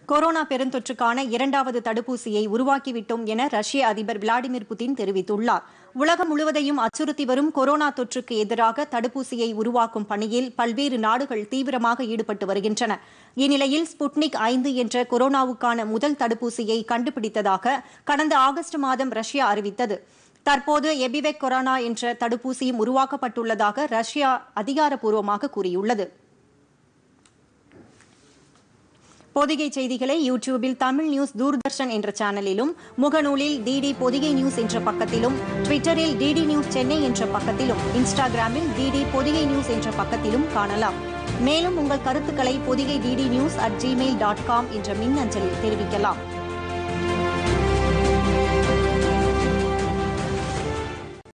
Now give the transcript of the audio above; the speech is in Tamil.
கொரோனா பெருந்தொற்றுக்கான இரண்டாவது தடுப்பூசியை உருவாக்கிவிட்டோம் என ரஷ்ய அதிபர் விளாடிமிர் புதின் தெரிவித்துள்ளார் உலகம் முழுவதையும் அச்சுறுத்தி வரும் கொரோனா தொற்றுக்கு எதிராக தடுப்பூசியை உருவாக்கும் பணியில் பல்வேறு நாடுகள் தீவிரமாக ஈடுபட்டு வருகின்றன இந்நிலையில் ஸ்புட்னிக் ஐந்து என்ற கொரோனாவுக்கான முதல் தடுப்பூசியை கண்டுபிடித்ததாக கடந்த ஆகஸ்ட் மாதம் ரஷ்யா அறிவித்தது தற்போது எபிவெக் கொரோனா என்ற தடுப்பூசியும் உருவாக்கப்பட்டுள்ளதாக ரஷ்யா அதிகாரப்பூர்வமாக கூறியுள்ளது பொதிகை செய்திகளை யூடியூபில் தமிழ் நியூஸ் தூர்தர்ஷன் என்ற சேனலிலும் முகநூலில் டிடி பொதிகை நியூஸ் என்ற பக்கத்திலும் ட்விட்டரில் டிடி நியூஸ் சென்னை என்ற பக்கத்திலும் இன்ஸ்டாகிராமில் டிடி பொதிகை நியூஸ் என்ற பக்கத்திலும் காணலாம் மேலும் உங்கள் கருத்துக்களை Podhigai DD news at Gmail dot com என்ற மின்னஞ்சலில் தெரிவிக்கலாம்